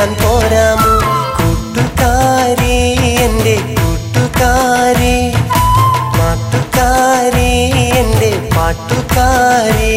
കൂട്ടിരിക്കാൻ പോരാമോ കൂട്ടുകാരി എൻ്റെ കൂട്ടുകാരി മാട്ടുകാരി എൻ്റെ പാട്ടുകാരി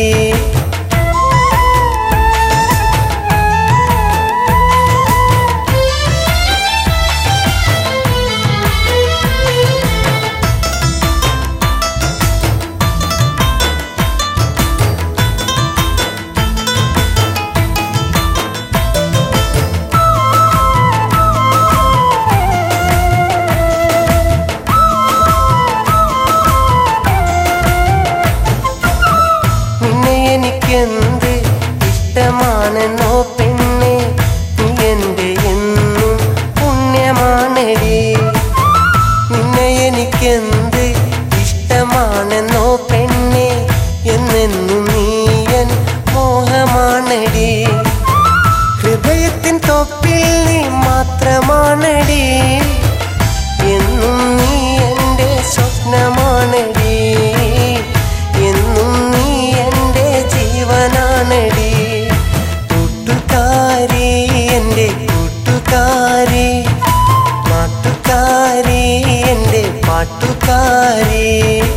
നിന്നെ എനിക്കെന്ത് ഇഷ്ടമാണെന്നോ പെണ്ണെ നീ എൻ്റെ എന്നും പുണ്യമാണടി നിന്നെ എനിക്കെന്ത് ഇഷ്ടമാണെന്നോ പെണ്ണെ എന്നെന്നും നീയൻ മോഹമാണടി ഹൃദയത്തിൻ തൊപ്പിൽ നീ മാത്രമാണടി എന്നും നീ എൻ്റെ സ്വപ്നമാണടി എന്നും നീ എൻ്റെ ജീവനാണടി കൂട്ടുകാരി എൻ്റെ കൂട്ടുകാരി മാട്ടുകാരി എൻ്റെ പാട്ടുകാരി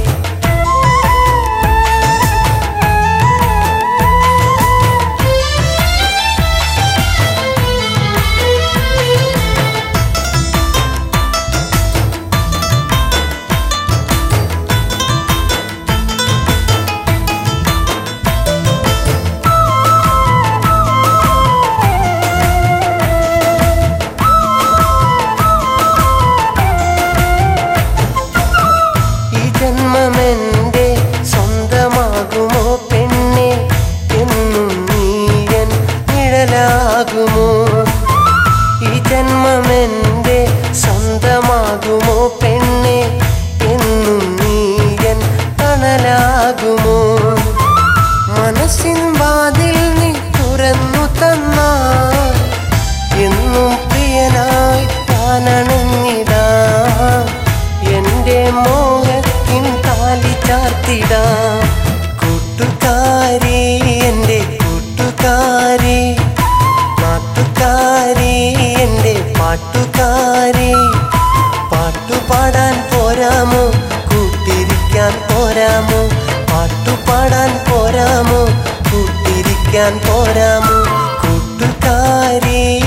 ഈ ജന്മമെന്റെ സ്വന്തമാകുമോ പെണ്ണെ എന്നും നീയൻ നിഴലാകുമോ ഈ ജന്മമെന്റെ സ്വന്തമാകുമോ പെണ്ണെ എന്നും നീയൻ തണലാകുമോ മനസ്സിൻ വാതിൽ നീ തുറന്നു തന്നാൽ എന്നും പ്രിയനായി താനണഞ്ഞിടാ എന്റെ മോഹത്തിൻ താലി ചാർത്തിടാ കൂട്ടുകാരി എന്റെ കൂട്ടുകാരി നാട്ടുകാരി എന്റെ പാട്ടുകാരി പാട്ടുപാടാൻ പോരാമോ കൂട്ടിരിക്കാൻ പോരാമോ പാട്ടുപാടാൻ പോരാമോ കൂട്ടിരിക്കാൻ പോരാമോ കൂട്ടുകാരി